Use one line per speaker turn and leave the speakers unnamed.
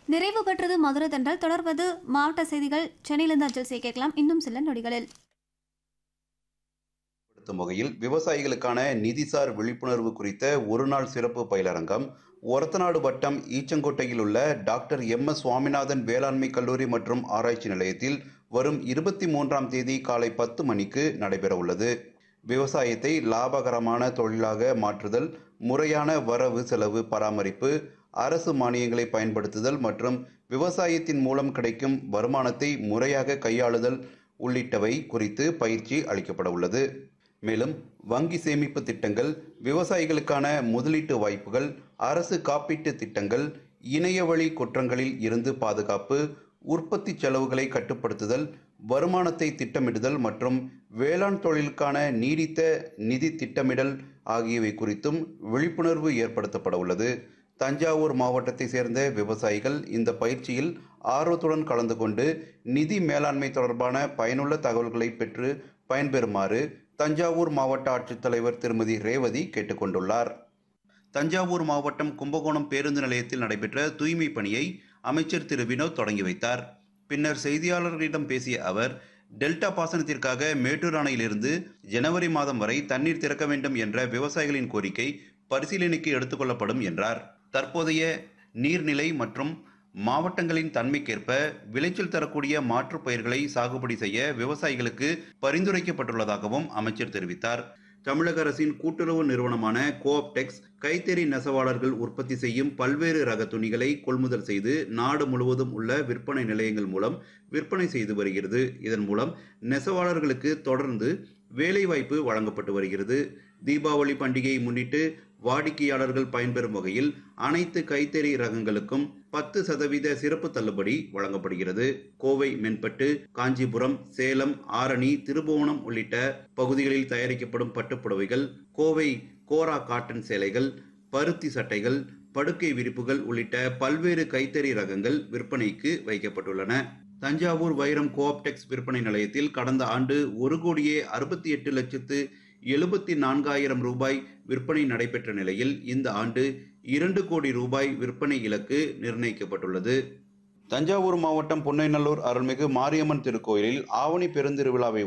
நிறைவு பெற்றது மதுரை தென்றல் தொடர்வது மாவட்ட செய்திகள் சென்னையிலிருந்து அஞ்சல் செய்ய கேட்கலாம் இன்னும் சில நொடிகளில்
படுத்தும் வகையில் விவசாயிகளுக்கான நிதிசார் விழிப்புணர்வு குறித்த ஒருநாள் சிறப்பு பயிலரங்கம் ஒரத்தநாடு வட்டம் ஈச்சங்கோட்டையில் உள்ள டாக்டர் எம் எஸ் சுவாமிநாதன் வேளாண்மை கல்லூரி மற்றும் ஆராய்ச்சி நிலையத்தில் வரும் இருபத்தி மூன்றாம் தேதி காலை பத்து மணிக்கு நடைபெற உள்ளது விவசாயத்தை லாபகரமான தொழிலாக மாற்றுதல் முறையான வரவு செலவு பராமரிப்பு அரசு மானியங்களை பயன்படுத்துதல் மற்றும் விவசாயத்தின் மூலம் கிடைக்கும் வருமானத்தை முறையாக கையாளுதல் உள்ளிட்டவை குறித்து பயிற்சி அளிக்கப்பட உள்ளது மேலும் வங்கி சேமிப்பு திட்டங்கள் விவசாயிகளுக்கான முதலீட்டு வாய்ப்புகள் அரசு காப்பீட்டு திட்டங்கள் இணையவழி குற்றங்களில் இருந்து பாதுகாப்பு உற்பத்தி செலவுகளை கட்டுப்படுத்துதல் வருமானத்தை திட்டமிடுதல் மற்றும் வேளாண் தொழிலுக்கான நீடித்த நிதி திட்டமிடல் ஆகியவை குறித்தும் விழிப்புணர்வு ஏற்படுத்தப்பட உள்ளது தஞ்சாவூர் மாவட்டத்தை சேர்ந்த விவசாயிகள் இந்த பயிற்சியில் ஆர்வத்துடன் கலந்து கொண்டு நிதி மேலாண்மை தொடர்பான பயனுள்ள தகவல்களை பெற்று பயன்பெறுமாறு தஞ்சாவூர் மாவட்ட ஆட்சித்தலைவர் திருமதி ரேவதி கேட்டுக்கொண்டுள்ளார் தஞ்சாவூர் மாவட்டம் கும்பகோணம் பேருந்து நிலையத்தில் நடைபெற்ற தூய்மை பணியை அமைச்சர் திரு வினோத் தொடங்கி வைத்தார் பின்னர் செய்தியாளர்களிடம் பேசிய அவர் டெல்டா பாசனத்திற்காக மேட்டூர் அணையிலிருந்து ஜனவரி மாதம் வரை தண்ணீர் திறக்க வேண்டும் என்ற விவசாயிகளின் கோரிக்கை பரிசீலனைக்கு எடுத்துக்கொள்ளப்படும் என்றார் தற்போதைய நீர்நிலை மற்றும் மாவட்டங்களின் தன்மைக்கேற்ப விளைச்சல் தரக்கூடிய மாற்றுப் பயிர்களை சாகுபடி செய்ய விவசாயிகளுக்கு பரிந்துரைக்கப்பட்டுள்ளதாகவும் அமைச்சர் தெரிவித்தார் தமிழக அரசின் கூட்டுறவு நிறுவனமான கோஆப்டெக்ஸ் கைத்தறி நெசவாளர்கள் உற்பத்தி செய்யும் பல்வேறு ரக துணிகளை கொள்முதல் செய்து நாடு முழுவதும் உள்ள விற்பனை நிலையங்கள் மூலம் விற்பனை செய்து வருகிறது இதன் மூலம் நெசவாளர்களுக்கு தொடர்ந்து வேலைவாய்ப்பு வழங்கப்பட்டு வருகிறது தீபாவளி பண்டிகையை முன்னிட்டு வாடிக்கையாளர்கள் பயன்பெறும் வகையில் அனைத்து கைத்தறி ரகங்களுக்கும் பத்து சதவீத சிறப்பு தள்ளுபடி வழங்கப்படுகிறது கோவை மென்பட்டு காஞ்சிபுரம் சேலம் ஆரணி திருபுவனம் உள்ளிட்ட பகுதிகளில் தயாரிக்கப்படும் பட்டுப்புடவைகள் கோவை கோரா காட்டன் சேலைகள் பருத்தி சட்டைகள் படுக்கை விரிப்புகள் உள்ளிட்ட பல்வேறு கைத்தறி ரகங்கள் விற்பனைக்கு வைக்கப்பட்டுள்ளன தஞ்சாவூர் வைரம் கோஆப்டெக்ஸ் விற்பனை நிலையத்தில் கடந்த ஆண்டு ஒரு கோடியே அறுபத்தி எட்டு லட்சத்து எழுபத்தி நான்காயிரம் ரூபாய் விற்பனை நடைபெற்ற நிலையில் இந்த ஆண்டு இரண்டு கோடி ரூபாய் விற்பனை இலக்கு நிர்ணயிக்கப்பட்டுள்ளது தஞ்சாவூர் மாவட்டம் பொன்னைநல்லூர் அருள்மிகு மாரியம்மன் திருக்கோயிலில் ஆவணி பெருந்திருவிழாவை